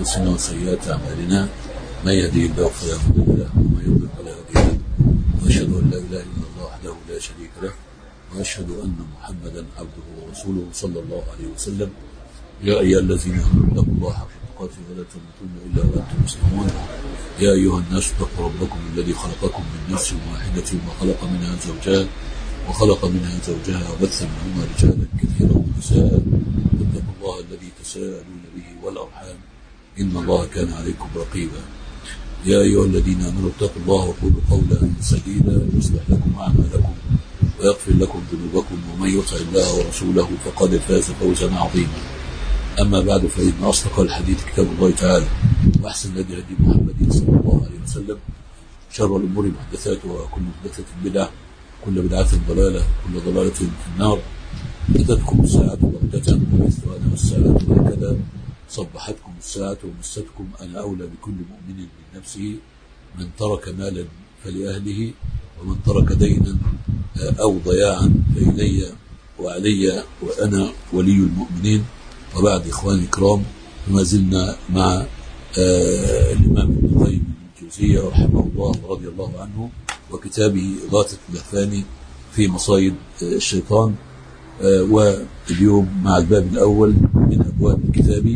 أنفسنا وسيئات أعمالنا من يهدي الله فلا مضل له ومن يضلل فلا هادي له وأشهد أن لا إله إلا الله وحده لا شريك له وأشهد أن محمدا عبده ورسوله صلى الله عليه وسلم يا أيها الذين آمنوا اتقوا الله حق تقاته ولا تموتن إلا وأنتم مسلمون يا أيها الناس اتقوا ربكم الذي خلقكم من نفس واحدة وخلق منها زوجها وخلق منها زوجها وبث منهما رجالا كثيرا ونساء واتقوا الله الذي تساءلون به والأرحام إن الله كان عليكم رقيبا يا أيها الذين آمنوا اتقوا الله وقولوا قولا سديدا يصلح لكم أعمالكم ويغفر لكم ذنوبكم ومن يطع الله ورسوله فقد فاز فوزا عظيما أما بعد فإن أصدق الحديث كتاب الله تعالى وأحسن الهدي هدي محمد صلى الله عليه وسلم شر الأمور محدثاتها وكل محدثة بدعة كل بدعة ضلالة كل ضلالة في النار أتتكم الساعة بغتة ومثل أنا والساعة هكذا صبحتكم الساعة ومستكم أنا أولى بكل مؤمن من نفسه من ترك مالا فلأهله ومن ترك دينا أو ضياعا فإلي وعلي وأنا ولي المؤمنين وبعد إخواني الكرام ما زلنا مع آه الإمام ابن القيم الجوزية رحمه الله ورضي الله عنه وكتابه إغاثة اللهفاني في مصايد آه الشيطان آه واليوم مع الباب الأول من أبواب الكتاب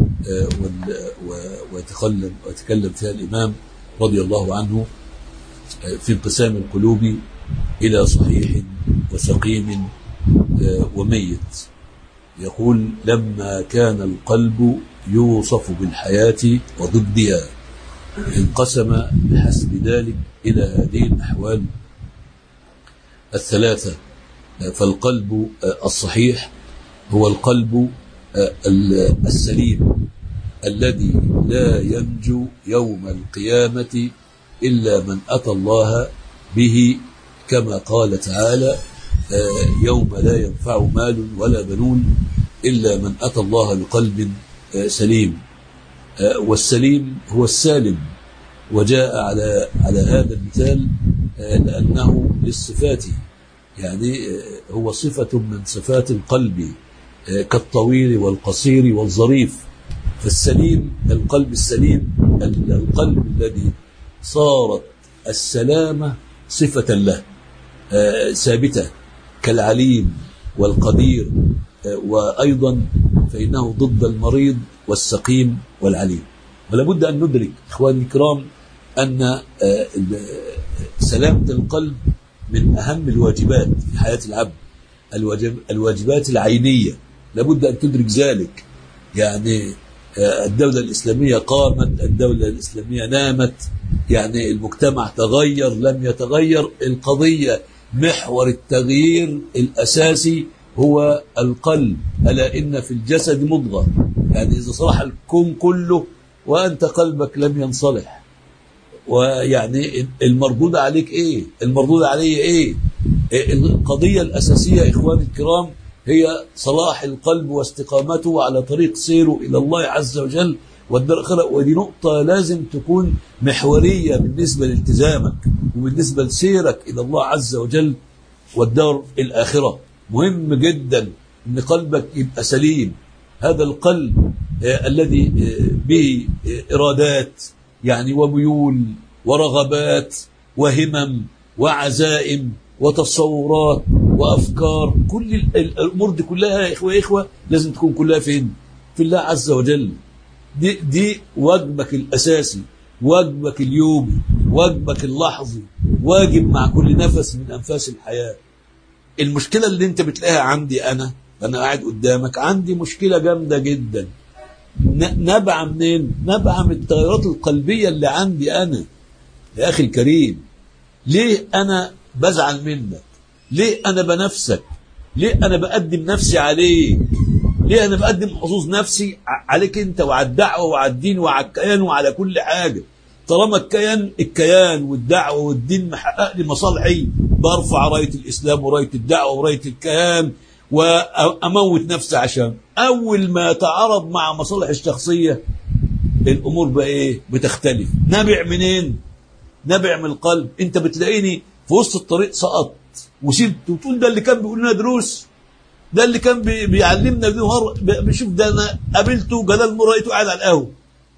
ويتكلم ويتكلم فيها الإمام رضي الله عنه في انقسام القلوب إلى صحيح وسقيم وميت يقول لما كان القلب يوصف بالحياة وضدها انقسم بحسب ذلك إلى هذه الأحوال الثلاثة فالقلب الصحيح هو القلب السليم الذي لا ينجو يوم القيامة إلا من أتى الله به كما قال تعالى يوم لا ينفع مال ولا بنون إلا من أتى الله بقلب سليم والسليم هو السالم وجاء على على هذا المثال لأنه للصفات يعني هو صفة من صفات القلب كالطويل والقصير والظريف فالسليم القلب السليم القلب الذي صارت السلامة صفة له ثابتة كالعليم والقدير وأيضا فإنه ضد المريض والسقيم والعليم ولا بد أن ندرك إخواني الكرام أن سلامة القلب من أهم الواجبات في حياة العبد الواجب الواجبات العينية لابد أن تدرك ذلك يعني الدولة الإسلامية قامت الدولة الإسلامية نامت يعني المجتمع تغير لم يتغير القضية محور التغيير الأساسي هو القلب ألا إن في الجسد مضغة يعني إذا صلح الكون كله وأنت قلبك لم ينصلح ويعني المردود عليك إيه المردود عليه إيه القضية الأساسية إخواني الكرام هي صلاح القلب واستقامته على طريق سيره إلى الله عز وجل والدار الآخرة ودي نقطة لازم تكون محورية بالنسبة لالتزامك وبالنسبة لسيرك إلى الله عز وجل والدار الآخرة مهم جدا أن قلبك يبقى سليم هذا القلب آه الذي آه به آه إرادات يعني وميول ورغبات وهمم وعزائم وتصورات وأفكار كل الأمور دي كلها يا إخوة يا إخوة لازم تكون كلها فين في الله عز وجل دي, دي واجبك الأساسي واجبك اليومي واجبك اللحظي واجب مع كل نفس من أنفاس الحياة المشكلة اللي انت بتلاقيها عندي أنا أنا قاعد قدامك عندي مشكلة جامدة جدا نبع منين نبع من التغيرات القلبية اللي عندي أنا يا أخي الكريم ليه أنا بزعل منك ليه أنا بنفسك ليه أنا بقدم نفسي عليك ليه أنا بقدم حظوظ نفسي عليك أنت وعلى الدعوة وعلى الدين وعلى الكيان وعلى كل حاجة طالما الكيان الكيان والدعوة والدين محقق لي مصالحي برفع راية الإسلام وراية الدعوة وراية الكيان وأموت نفسي عشان أول ما تعارض مع مصالح الشخصية الأمور بقى إيه بتختلف نبع منين نبع من القلب أنت بتلاقيني في وسط الطريق سقط وسبت وتقول ده اللي كان بيقول لنا دروس ده اللي كان بي- بيعلمنا نهار بشوف ده انا قابلته جلال مر لقيته قاعد على القهوه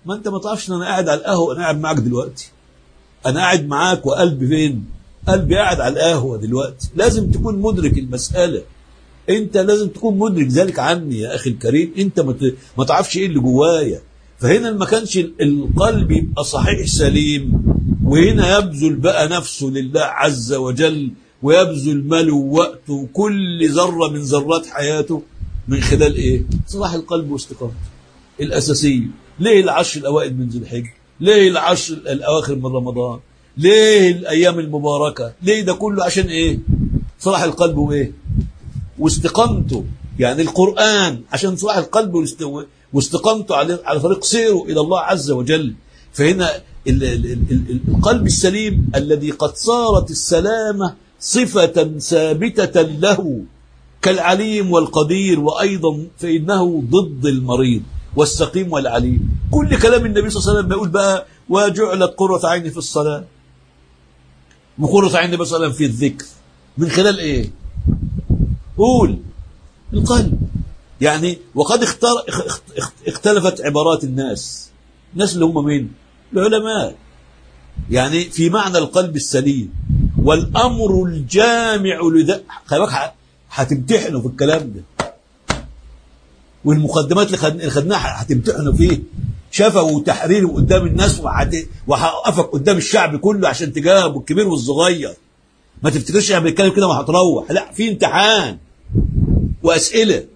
ما انت ما تعرفش ان انا قاعد على القهوه انا قاعد معاك دلوقتي انا قاعد معاك وقلبي فين قلبي قاعد على القهوه دلوقتي لازم تكون مدرك المساله انت لازم تكون مدرك ذلك عني يا اخي الكريم انت ما ت- ما تعرفش ايه اللي جوايا فهنا ما كانش ال- القلب يبقى صحيح سليم وهنا يبذل بقى نفسه لله عز وجل ويبذل ماله ووقته وكل ذره من ذرات حياته من خلال ايه صلاح القلب واستقامته الاساسيه ليه العشر الاوائل من ذي الحجه ليه العشر الاواخر من رمضان ليه الايام المباركه ليه ده كله عشان ايه صلاح القلب وايه واستقامته يعني القرآن عشان صلاح القلب والاست- واستقامته على على طريق سيره إلى الله عز وجل فهنا ال- ال- ال- ال- القلب السليم الذي قد صارت السلامة صفة ثابتة له كالعليم والقدير وأيضا فإنه ضد المريض والسقيم والعليم كل كلام النبي صلى الله عليه وسلم يقول بقى وجعلت قرة عيني في الصلاة وقرة عين النبي صلى الله عليه وسلم في الذكر من خلال ايه قول القلب يعني وقد اختار اخ- اخ- اختلفت عبارات الناس الناس اللي هم مين العلماء يعني في معنى القلب السليم والامر الجامع لذا خلي بالك ه- هتمتحنوا في الكلام ده والمقدمات اللي خد- اللي خدناها هتمتحنوا فيه شفوي وتحريري قدام الناس وهت- وهوقفك قدام الشعب كله عشان تجاوب الكبير والصغير ما تفتكرش انا بتكلم كده وهتروح لا في امتحان واسئله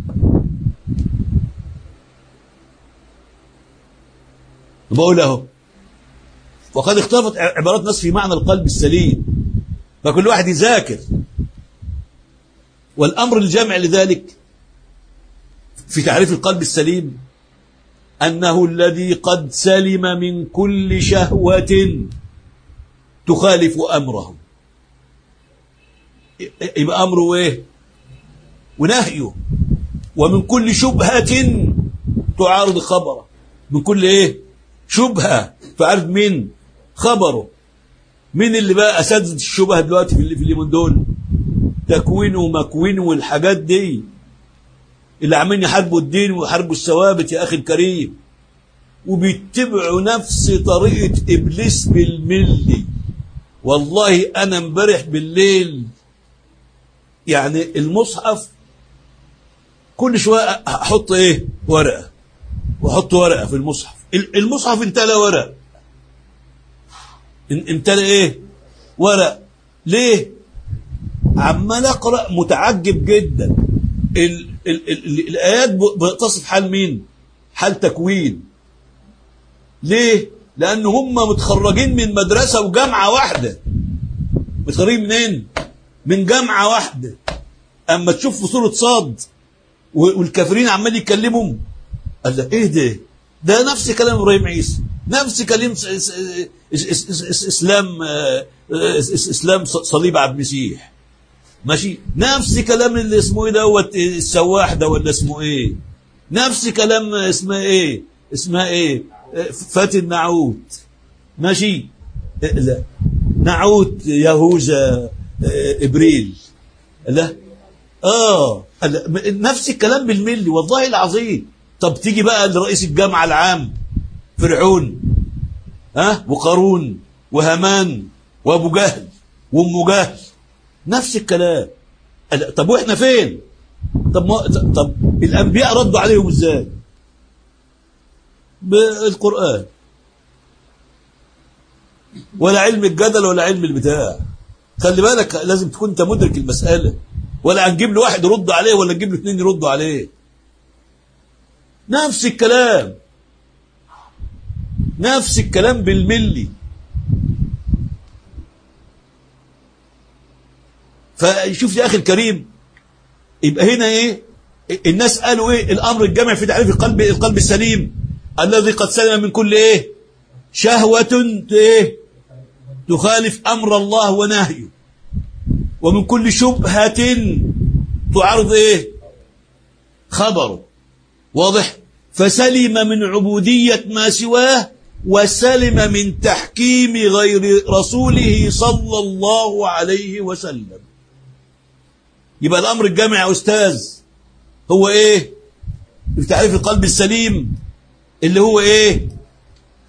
بقول اهو وقد اختلفت عبارات ناس في معنى القلب السليم فكل واحد يذاكر والامر الجامع لذلك في تعريف القلب السليم انه الذي قد سلم من كل شهوه تخالف امره يبقى امره ايه ونهيه ومن كل شبهة تعارض خبره من كل ايه شبهة تعارض مين خبره مين اللي بقى اساتذه الشبهة دلوقتي في اللي في اليومين دول تكوين ومكوين والحاجات دي اللي عمالين يحاربوا الدين ويحاربوا الثوابت يا اخي الكريم وبيتبعوا نفس طريقة ابليس بالملي والله انا امبارح بالليل يعني المصحف كل شويه احط ايه ورقه واحط ورقه في المصحف ال- المصحف امتلى ورق ان- امتلى ايه ورق ليه عمال اقرا متعجب جدا ال ال ال الايات ب- بتصف حال مين حال تكوين ليه لان هم متخرجين من مدرسه وجامعه واحده متخرجين منين من جامعه واحده اما تشوف في سوره صاد و- والكافرين عمال يتكلموا قال له ايه ده ده نفس كلام ابراهيم عيسى نفس كلام س- س- س- س- س- اسلام آه، اس- اس- اسلام ص- صليب عبد المسيح ماشي نفس كلام اللي اسمه ايه دوت السواح ده ولا اسمه ايه نفس كلام اسمها ايه اسمها ايه آه، فاتن نعوت ماشي آه، لا نعوت يهوذا آه، ابريل لا اه لا، م- نفس الكلام بالملي والله العظيم طب تيجي بقى لرئيس الجامعه العام فرعون ها وقارون وهامان وابو جهل وام جهل نفس الكلام لا، طب واحنا فين طب ما طب الانبياء ردوا عليهم ازاي بالقران ولا علم الجدل ولا علم البتاع خلي بالك لازم تكون انت مدرك المساله ولا هنجيب له واحد يرد عليه ولا نجيب له اثنين يردوا عليه نفس الكلام نفس الكلام بالملي فشوف يا اخي الكريم يبقى هنا ايه الناس قالوا ايه الامر الجامع في تعريف القلب القلب السليم الذي قد سلم من كل ايه شهوة ايه تخالف امر الله ونهيه ومن كل شبهة تعارض ايه خبره واضح فسلم من عبودية ما سواه وسلم من تحكيم غير رسوله صلى الله عليه وسلم يبقى الأمر الجامع يا أستاذ هو إيه في تعريف القلب السليم اللي هو إيه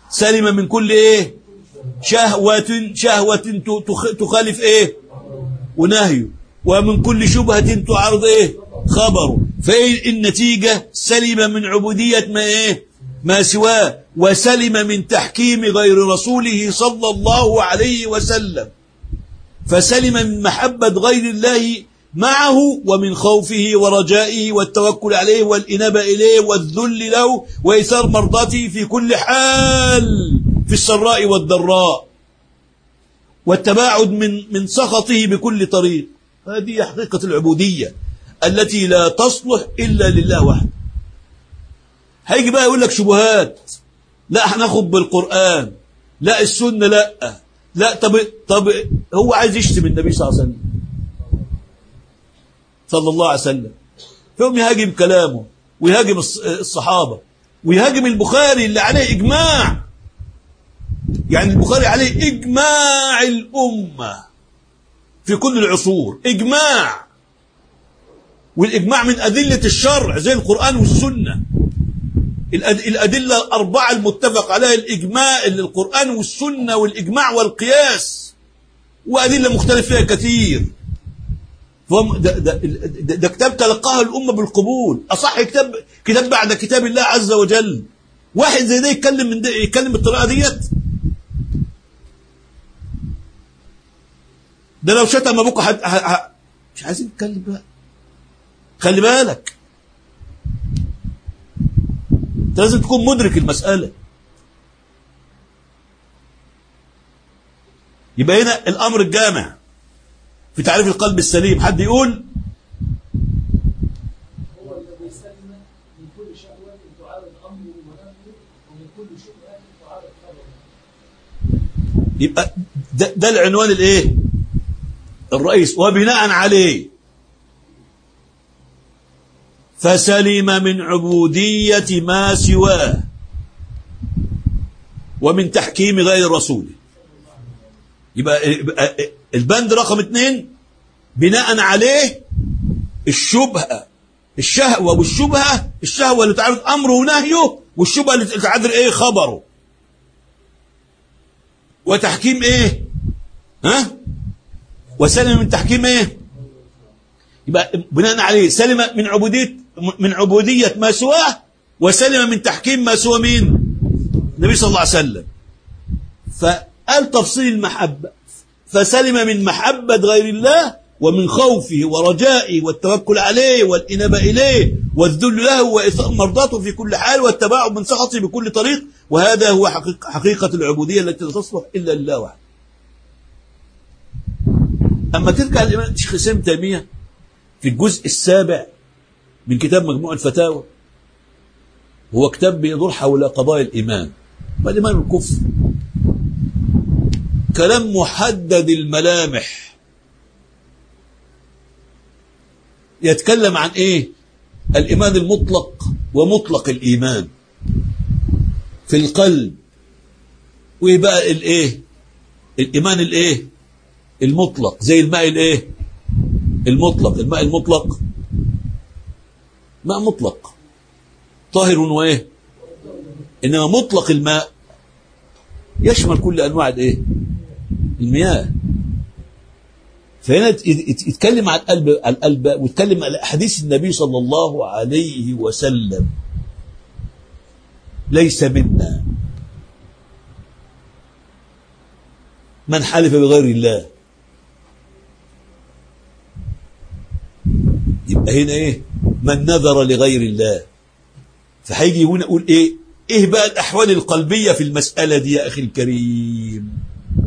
سلم من كل ايه شهوة شهوة تخ- تخالف ايه ونهيه ومن كل شبهة تعارض ايه خبره فايه النتيجة سلم من عبودية ما ايه ما سواه وسلم من تحكيم غير رسوله صلى الله عليه وسلم فسلم من محبة غير الله معه ومن خوفه ورجائه والتوكل عليه والإنابة إليه والذل له وإيثار مرضاته في كل حال في السراء والضراء والتباعد من من سخطه بكل طريق هذه حقيقة العبودية التي لا تصلح إلا لله وحده هيجي بقى يقول لك شبهات لا هناخد بالقرآن لا السنة لا لا طب طب هو عايز يشتم النبي صلى الله عليه وسلم صلى الله عليه وسلم فيقوم يهاجم كلامه ويهاجم الص- الصحابة ويهاجم البخاري اللي عليه إجماع يعني البخاري عليه إجماع الأمة في كل العصور إجماع والإجماع من أدلة الشرع زي القرآن والسنة الأد- الأدلة الأربعة المتفق عليها الإجماع القرآن والسنة والإجماع والقياس وأدلة مختلف فيها كثير فهم ده, ده, ده, ده كتاب تلقاها الأمة بالقبول أصح كتاب كتاب بعد كتاب الله عز وجل واحد زي ده يتكلم من ده يتكلم بالطريقة ديت ده لو شتم أبوك حد ح- ح- مش عايزين نتكلم بقى خلي بالك انت لازم تكون مدرك المسألة يبقى هنا الأمر الجامع في تعريف القلب السليم حد يقول هو الذي سلم من كل شهوة تعارض أمره ونهيه ومن كل شبهة تعارض خبره يبقى ده, ده العنوان الايه الرئيس وبناء عليه فسلم من عبودية ما سواه ومن تحكيم غير رسوله يبقى يبقى البند رقم اثنين بناء عليه الشبهة الشهوة والشبهة الشهوة اللي تعرض أمره ونهيه والشبهة اللي تعرض إيه خبره وتحكيم إيه ها وسلم من تحكيم إيه يبقى بناء عليه سلم من عبودية من عبودية ما سواه وسلم من تحكيم ما سوى مين النبي صلى الله عليه وسلم فقال تفصيل المحبة فسلم من محبة غير الله ومن خوفه ورجائه والتوكل عليه والإنابة إليه والذل له وإثار مرضاته في كل حال والتباعد من سخطه بكل طريق وهذا هو حقيقة, حقيقة العبودية التي لا تصلح إلا لله وحده أما ترجع الإمام الشيخ سام تيمية في الجزء السابع من كتاب مجموع الفتاوى هو كتاب بيدور حول قضايا الإيمان والإيمان الكفر كلام محدد الملامح يتكلم عن ايه الايمان المطلق ومطلق الايمان في القلب وايه بقى الايه الايمان الايه المطلق زي الماء الايه المطلق الماء المطلق ماء مطلق طاهر وايه انما مطلق الماء يشمل كل انواع الايه المياه فهنا يت- يت- يتكلم عن القلب على القلب ويتكلم على احاديث النبي صلى الله عليه وسلم ليس منا من حلف بغير الله يبقى هنا ايه من نذر لغير الله فهيجي هنا يقول ايه ايه بقى الاحوال القلبيه في المساله دي يا اخي الكريم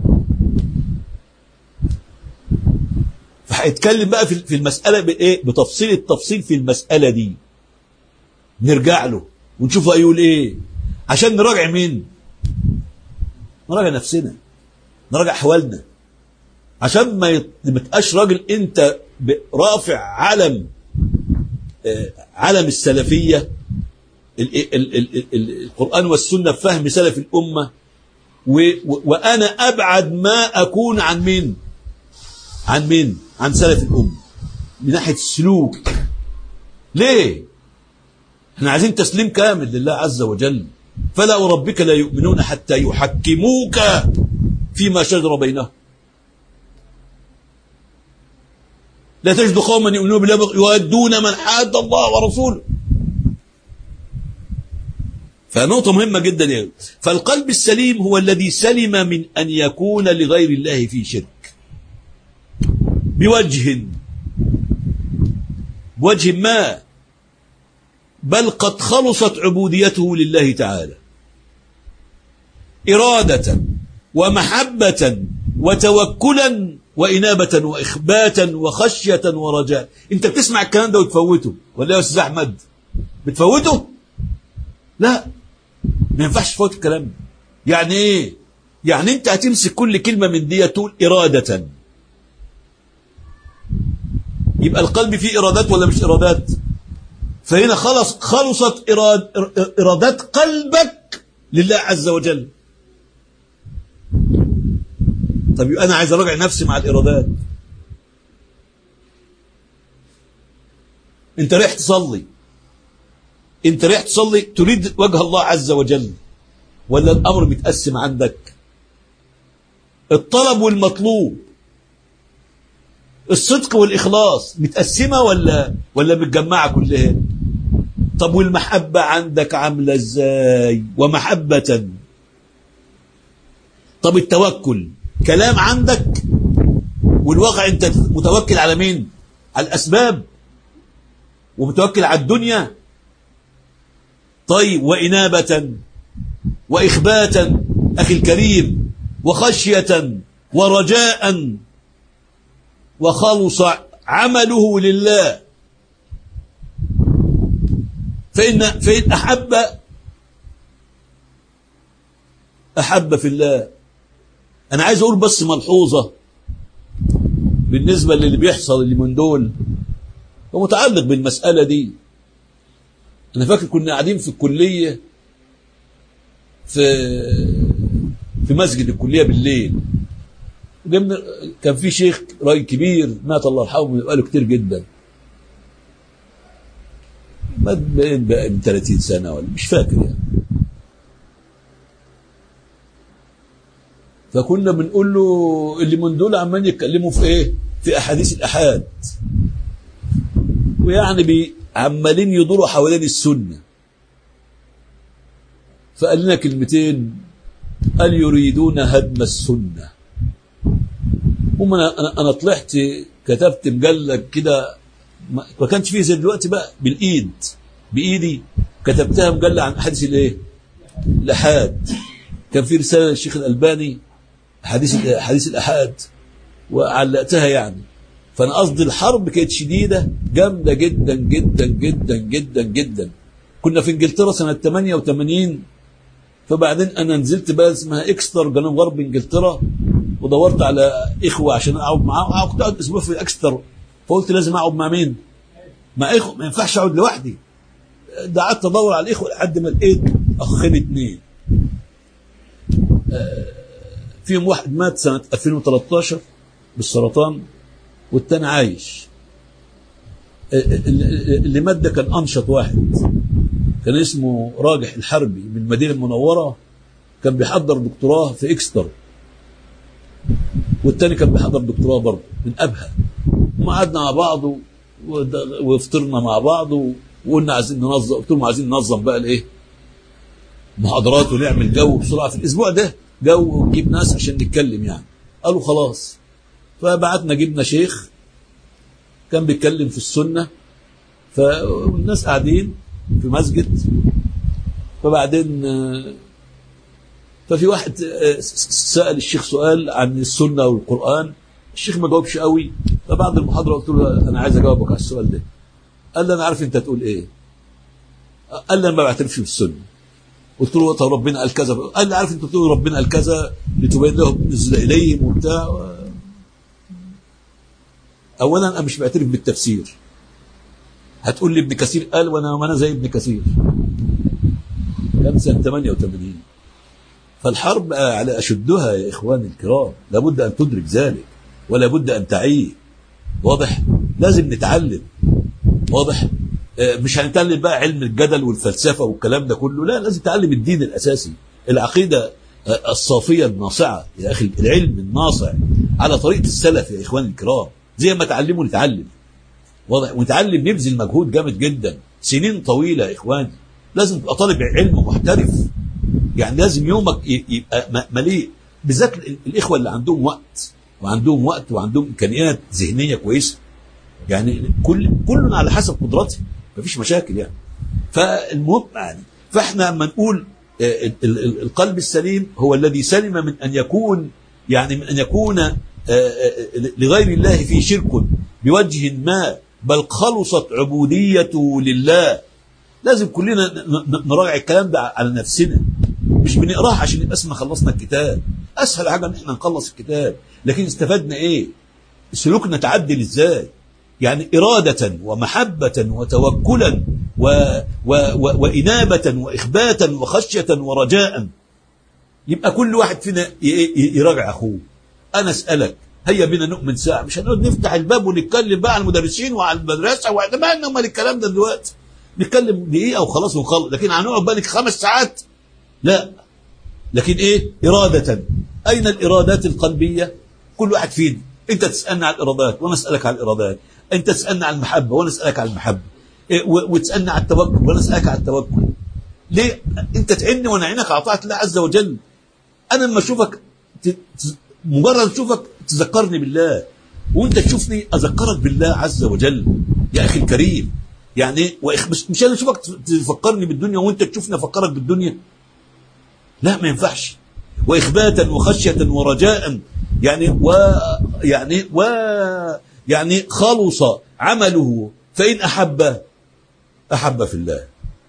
فهيتكلم بقى في في المسألة بإيه؟ بتفصيل التفصيل في المسألة دي. نرجع له ونشوف هيقول إيه؟ عشان نراجع مين؟ نراجع نفسنا. نراجع أحوالنا. عشان ما يت- ما تبقاش راجل أنت ب- رافع علم آه، علم السلفية ال- ال- ال- ال- ال- القرآن والسنة بفهم سلف الأمة و- و- وأنا أبعد ما أكون عن مين؟ عن مين؟ عن سلف الأمة من ناحية السلوك ليه؟ احنا عايزين تسليم كامل لله عز وجل فلا وربك لا يؤمنون حتى يحكموك فيما شجر بينهم لا تجد قوما يؤمنون بالله يؤدون من حاد الله ورسوله فنقطة مهمة جدا يعني فالقلب السليم هو الذي سلم من أن يكون لغير الله في شرك بوجه بوجه ما بل قد خلصت عبوديته لله تعالى إرادة ومحبة وتوكلا وإنابة وإخباتا وخشية ورجاء أنت بتسمع الكلام ده وتفوته ولا يا أستاذ أحمد بتفوته لا ما ينفعش تفوت الكلام ده يعني إيه يعني أنت هتمسك كل كلمة من دي تقول إرادة يبقى القلب فيه إرادات ولا مش إرادات فهنا خلص خلصت إراد إرادات قلبك لله عز وجل طب يبقى أنا عايز أراجع نفسي مع الإرادات أنت رايح تصلي أنت رايح تصلي تريد وجه الله عز وجل ولا الأمر متقسم عندك الطلب والمطلوب الصدق والإخلاص متقسمة ولا ولا متجمعة كلها طب والمحبة عندك عاملة ازاي ومحبة طب التوكل كلام عندك والواقع انت متوكل على مين على الأسباب ومتوكل على الدنيا طيب وإنابة وإخباتا أخي الكريم وخشية ورجاء وخلص عمله لله فإن, فإن أحب أحب في الله أنا عايز أقول بس ملحوظة بالنسبة للي بيحصل اللي من دول هو متعلق بالمسألة دي أنا فاكر كنا قاعدين في الكلية في في مسجد الكلية بالليل جبنا كان في شيخ راجل كبير مات الله يرحمه بقاله كتير جدا مات بين بقى من 30 سنة ولا مش فاكر يعني فكنا بنقول له اللي من دول عمال يتكلموا في ايه في احاديث الاحاد ويعني بي عمالين يدوروا حوالين السنه فقال لنا كلمتين قال يريدون هدم السنه هم انا انا أنا طلعت كتبت مجلد كده ما ما كانش فيه زي دلوقتي بقى بالايد بايدي كتبتها مجله عن احاديث الايه الاحاد كان في رساله للشيخ الالباني حديث حديث الاحاد وعلقتها يعني فانا قصدي الحرب كانت شديده جامده جدا جدا جدا جدا جدا كنا في انجلترا سنه 88 فبعدين انا نزلت بلد اسمها اكستر جنوب غرب انجلترا ودورت على اخوه عشان اقعد معاهم كنت اقعد اسبوع في اكستر فقلت لازم اقعد مع مين؟ مع اخوه ما ينفعش اقعد لوحدي ده قعدت ادور على الاخوه لحد ما لقيت اخين اتنين فيهم واحد مات سنة 2013 بالسرطان والتاني عايش اللي مات ده كان أنشط واحد كان اسمه راجح الحربي من المدينة المنورة كان بيحضر دكتوراه في إكستر والتاني كان بيحضر دكتوراه برضه من أبها وما قعدنا مع بعض و- وفطرنا مع بعض وقلنا عايزين ننظم قلت لهم عايزين ننظم بقى الايه محاضرات ونعمل جو بسرعه في الاسبوع ده جو ونجيب ناس عشان نتكلم يعني قالوا خلاص فبعتنا جبنا شيخ كان بيتكلم في السنه فالناس قاعدين في مسجد فبعدين آه، ففي واحد آه، سأل الشيخ سؤال عن السنة والقرآن الشيخ ما جاوبش قوي فبعد المحاضرة قلت له أنا عايز أجاوبك على السؤال ده قال لي أنا عارف أنت تقول إيه قال لي أنا ما بعترفش بالسنة قلت له طب ربنا قال كذا قال لي عارف أنت بتقول ربنا قال كذا لتبين لهم نزل إليهم وبتاع أولا أنا مش بعترف بالتفسير هتقول لي ابن كثير قال وانا وانا زي ابن كثير كان سنه 88 فالحرب على اشدها يا اخواني الكرام لابد ان تدرك ذلك ولا بد ان تعي واضح لازم نتعلم واضح آه، مش هنتعلم بقى علم الجدل والفلسفه والكلام ده كله لا لازم تتعلم الدين الاساسي العقيده آه، الصافيه الناصعه يا اخي العلم الناصع على طريقه السلف يا اخواني الكرام زي ما تعلموا نتعلم واضح ونتعلم نبذل مجهود جامد جدا سنين طويله يا اخواني لازم تبقى طالب علم محترف يعني لازم يومك ي- يبقى م- مليء بالذات ال- الاخوه اللي عندهم وقت وعندهم وقت وعندهم امكانيات ذهنيه كويسه يعني كل كل على حسب قدرته مفيش مشاكل يعني فالمهم يعني فاحنا اما نقول آه، ال- ال- القلب السليم هو الذي سلم من ان يكون يعني من ان يكون آه، آه، لغير الله في شرك بوجه ما بل خلصت عبوديته لله لازم كلنا ن- ن- نراجع الكلام ده على نفسنا مش بنقراه عشان يبقى اسمنا خلصنا الكتاب اسهل حاجه ان احنا نخلص الكتاب لكن استفدنا ايه سلوكنا تعدل ازاي يعني إرادة ومحبة وتوكلا و و و وإنابة وإخباتا وخشية ورجاء يبقى كل واحد فينا ي- ي- يراجع أخوه أنا أسألك هيا بنا نؤمن ساعة مش هنقعد نفتح الباب ونتكلم بقى على المدرسين وعلى المدرسة وعلى ما لنا مال الكلام ده دلوقتي نتكلم دقيقة وخلاص ونخلص لكن هنقعد بقى خمس ساعات لا لكن ايه إرادة أين الإرادات القلبية كل واحد فينا أنت تسألني عن الإرادات وأنا أسألك عن الإرادات أنت تسألني عن المحبة وأنا أسألك عن المحبة إيه، و- وتسألني عن التوكل وأنا أسألك عن التوكل ليه أنت تعيني وأنا أعينك على طاعة الله عز وجل أنا لما أشوفك ت- ت- مجرد أشوفك تذكرني بالله وأنت تشوفني أذكرك بالله عز وجل يا أخي الكريم يعني وإخ- مش مش أنا أشوفك تفكرني بالدنيا وأنت تشوفني أفكرك بالدنيا لا ما ينفعش واخباتا وخشيه ورجاء يعني و يعني و يعني خلص عمله فان احب احب في الله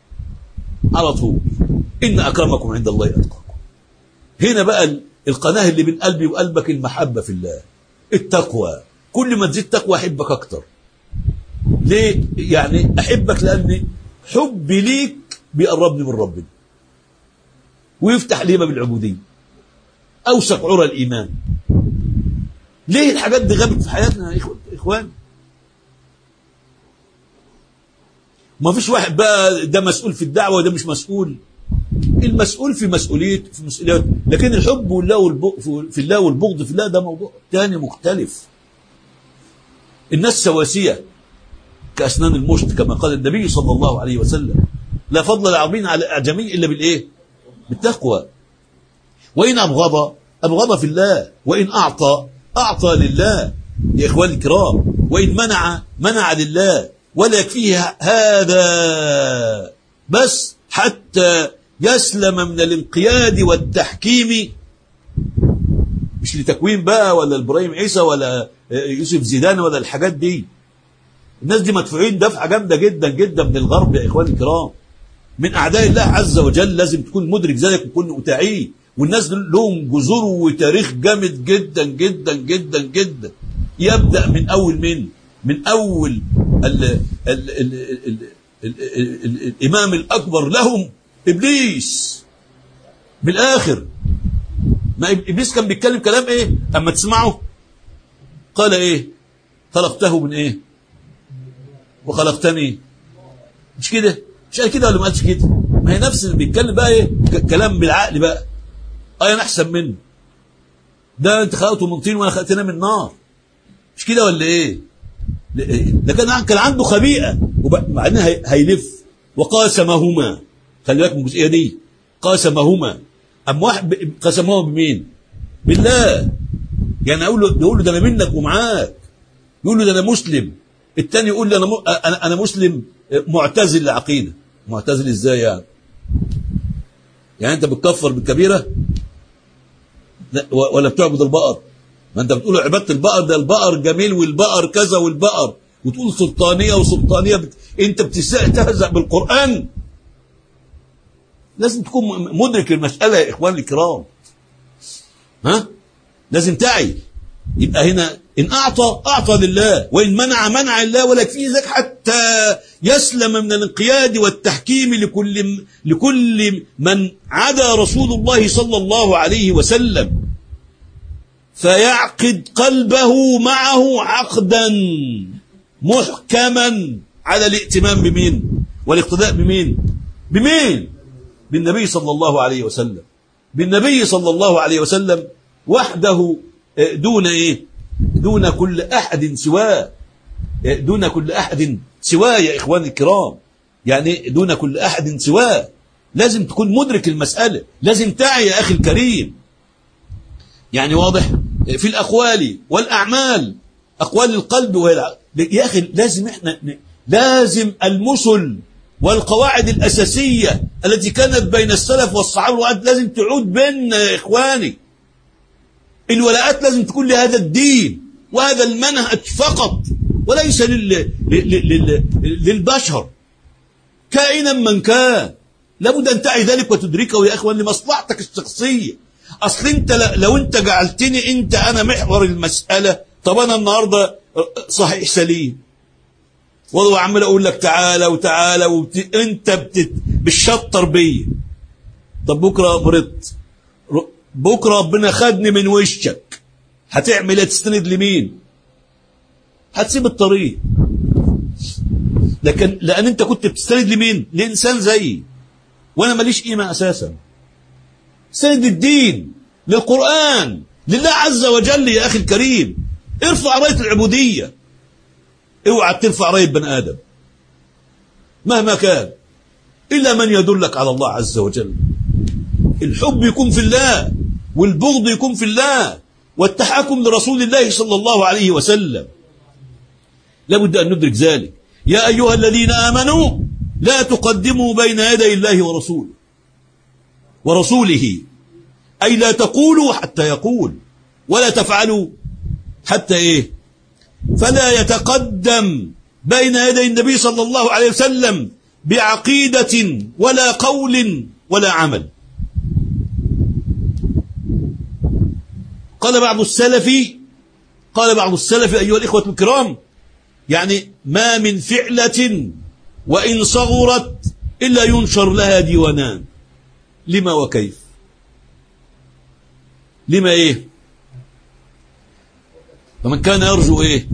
على طول ان اكرمكم عند الله اتقاكم هنا بقى ال- القناه اللي بين قلبي وقلبك المحبه في الله التقوى كل ما تزيد تقوى احبك اكتر ليه يعني احبك لان حبي ليك بيقربني من ربنا ويفتح لي باب العبودية أوسق عرى الإيمان ليه الحاجات دي غابت في حياتنا يا إخوة- إخوان ما فيش واحد بقى ده مسؤول في الدعوة وده مش مسؤول المسؤول في مسؤولية في مسؤوليات لكن الحب والله والبغض في الله والبغض في الله ده موضوع تاني مختلف الناس سواسية كأسنان المشط كما قال النبي صلى الله عليه وسلم لا فضل العربين على الأعجمي إلا بالإيه بالتقوى وإن أبغض أبغض في الله وإن أعطى أعطى لله يا إخواني الكرام وإن منع منع لله ولا يكفيه هذا بس حتى يسلم من الانقياد والتحكيم مش لتكوين بقى ولا إبراهيم عيسى ولا يوسف زيدان ولا الحاجات دي الناس دي مدفوعين دفعة جامدة جدا جدا من الغرب يا إخواني الكرام من أعداء الله عز وجل لازم تكون مدرك ذلك وتكون أتعيه والناس دول لهم جذور وتاريخ جامد جدا جدا جدا جدا يبدأ من أول من من أول ال ال ال ال ال ال ال ال الإمام الأكبر لهم إبليس بالآخر ما إبليس كان بيتكلم كلام إيه أما تسمعه قال إيه خلقته من إيه وخلقتني مش كده مش قال كده ولا ما قالش كده ما هي نفس اللي بيتكلم بقى ايه ك- كلام بالعقل بقى اه انا احسن منه ده انت خلقته من طين وانا خلقتنا من نار مش كده ولا ايه ل- ده كان كان عنده خبيئه وبعدين هي- هيلف وقاسمهما خلي بالك من الجزئيه دي قاسمهما اما واحد ب- قسمهما بمين بالله يعني اقول له يقول له ده انا منك ومعاك يقول له ده انا مسلم التاني يقول لي انا م... انا انا مسلم معتزل العقيده معتزل ازاي يعني يعني انت بتكفر بالكبيره لا و- ولا بتعبد البقر ما انت بتقول عباده البقر ده البقر جميل والبقر كذا والبقر وتقول سلطانيه وسلطانيه بت... انت بتستهزأ بالقران لازم تكون م- مدرك المساله يا اخواني الكرام ها لازم تعي يبقى هنا إن أعطى أعطى لله وإن منع منع الله ولا يكفيه ذلك حتى يسلم من الانقياد والتحكيم لكل لكل من عدا رسول الله صلى الله عليه وسلم فيعقد قلبه معه عقدا محكما على الائتمام بمين والاقتداء بمين بمين بالنبي صلى الله عليه وسلم بالنبي صلى الله عليه وسلم وحده آه، دون ايه دون كل احد سواه آه، دون كل احد سواه يا اخواني الكرام يعني دون كل احد سواه لازم تكون مدرك المسألة لازم تعي يا اخي الكريم يعني واضح آه، في الاقوال والاعمال اقوال القلب والع... يا اخي لازم احنا ن- لازم المثل والقواعد الاساسيه التي كانت بين السلف والصحابه والوعد لازم تعود بيننا يا اخواني الولاءات لازم تكون لهذا الدين وهذا المنهج فقط وليس لل... لل... لل... للبشر كائنا من كان لابد ان تعي ذلك وتدركه يا اخوان لمصلحتك الشخصيه اصل انت ل- لو انت جعلتني انت انا محور المساله طب انا النهارده صحيح سليم والله عمال اقول لك تعالى وتعالى وبت... انت بتت... بتشطر بيا طب بكره مرضت ر- بكره ربنا خدني من وشك هتعمل ايه تستند لمين هتسيب الطريق لكن لان انت كنت بتستند لمين لانسان زيي وانا ماليش قيمه اساسا استند للدين للقران لله عز وجل يا اخي الكريم ارفع رايه العبوديه اوعى ترفع رايه بني ادم مهما كان الا من يدلك على الله عز وجل الحب يكون في الله والبغض يكون في الله والتحاكم لرسول الله صلى الله عليه وسلم لابد أن ندرك ذلك يا أيها الذين آمنوا لا تقدموا بين يدي الله ورسوله ورسوله أي لا تقولوا حتى يقول ولا تفعلوا حتى إيه فلا يتقدم بين يدي النبي صلى الله عليه وسلم بعقيدة ولا قول ولا عمل قال بعض السلف قال بعض السلف أيها الإخوة الكرام يعني ما من فعلة وإن صغرت إلا ينشر لها ديوانان لما وكيف لما إيه فمن كان يرجو إيه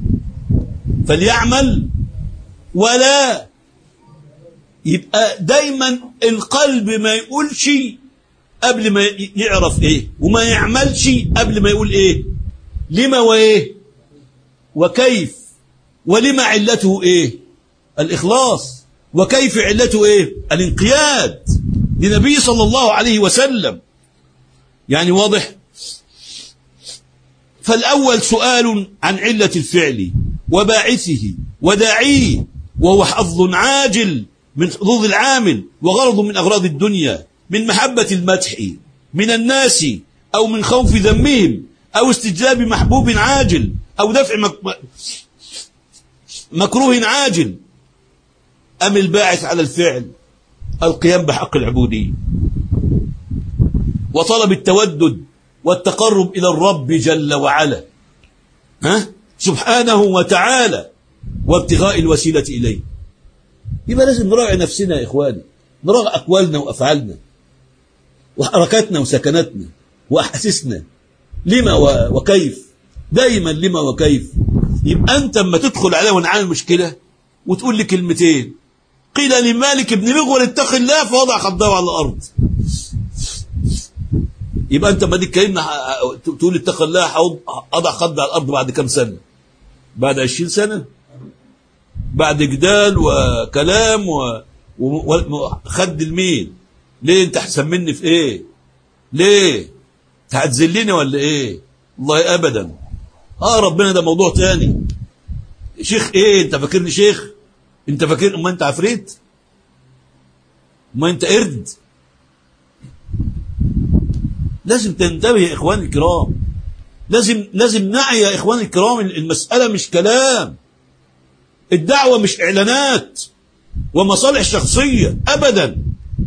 فليعمل ولا يبقى دايما القلب ما يقولش قبل ما يعرف ايه وما يعملش قبل ما يقول ايه لما وايه وكيف ولما علته ايه الاخلاص وكيف علته ايه الانقياد لنبي صلى الله عليه وسلم يعني واضح فالاول سؤال عن عله الفعل وباعثه وداعيه وهو حظ عاجل من حظوظ العامل وغرض من اغراض الدنيا من محبة المدح من الناس أو من خوف ذمهم أو استجلاب محبوب عاجل أو دفع مك... مكروه عاجل أم الباعث على الفعل القيام بحق العبودية وطلب التودد والتقرب إلى الرب جل وعلا ها؟ سبحانه وتعالى وابتغاء الوسيلة إليه يبقى لازم نراعي نفسنا يا إخواني نراعي أقوالنا وأفعالنا وحركاتنا وسكناتنا وأحاسيسنا لما وكيف دايما لما وكيف يبقى أنت اما تدخل عليه ونعمل مشكلة وتقول لي كلمتين قيل لمالك بن مغول اتق الله فوضع خده على الأرض يبقى أنت ما دي كلمة تقول اتق الله أضع خده على الأرض بعد كم سنة بعد عشرين سنة بعد جدال وكلام و... وخد المين ليه انت احسن مني في ايه ليه انت هتذلني ولا ايه والله ابدا اه ربنا ده موضوع تاني شيخ ايه انت فاكرني شيخ انت فاكر ما انت عفريت ما انت قرد لازم تنتبه يا اخواني الكرام لازم لازم نعي يا اخواني الكرام المساله مش كلام الدعوه مش اعلانات ومصالح شخصيه ابدا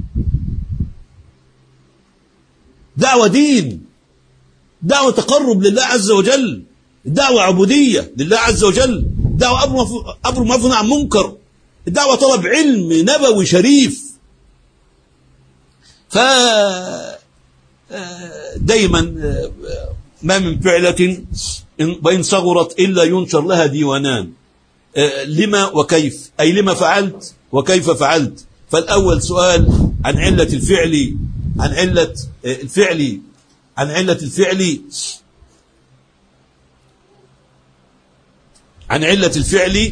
دعوة دين دعوة تقرب لله عز وجل دعوة عبودية لله عز وجل دعوة أمر معروف عن منكر الدعوة طلب علم نبوي شريف ف دايما ما من فعلة وإن صغرت إلا ينشر لها ديوانان آه، لما وكيف أي لما فعلت وكيف فعلت فالأول سؤال عن علة الفعل عن علة آه، الفعل عن علة الفعل عن علة الفعل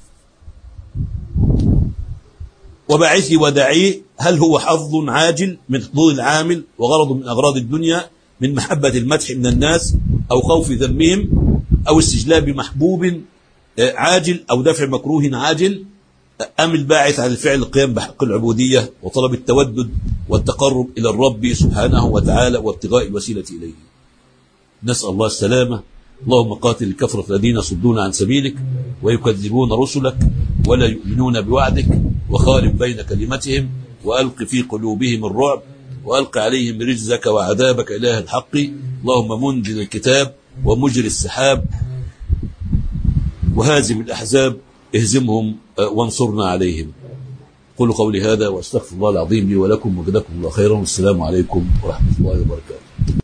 وباعثه وداعيه هل هو حظ عاجل من حظوظ العامل وغرض من أغراض الدنيا من محبة المدح من الناس أو خوف ذمهم أو استجلاب محبوب آه، عاجل أو دفع مكروه عاجل أم الباعث على الفعل القيام بحق العبودية وطلب التودد والتقرب إلى الرب سبحانه وتعالى وابتغاء الوسيلة إليه نسأل الله السلامة اللهم قاتل الكفرة الذين يصدون عن سبيلك ويكذبون رسلك ولا يؤمنون بوعدك وخالف بين كلمتهم وألق في قلوبهم الرعب وألق عليهم رجزك وعذابك إله الحق اللهم منزل الكتاب ومجري السحاب وهازم الأحزاب اهزمهم آه، وانصرنا عليهم قولوا قولي هذا واستغفر الله العظيم لي ولكم وجزاكم الله خيرا والسلام عليكم ورحمة الله وبركاته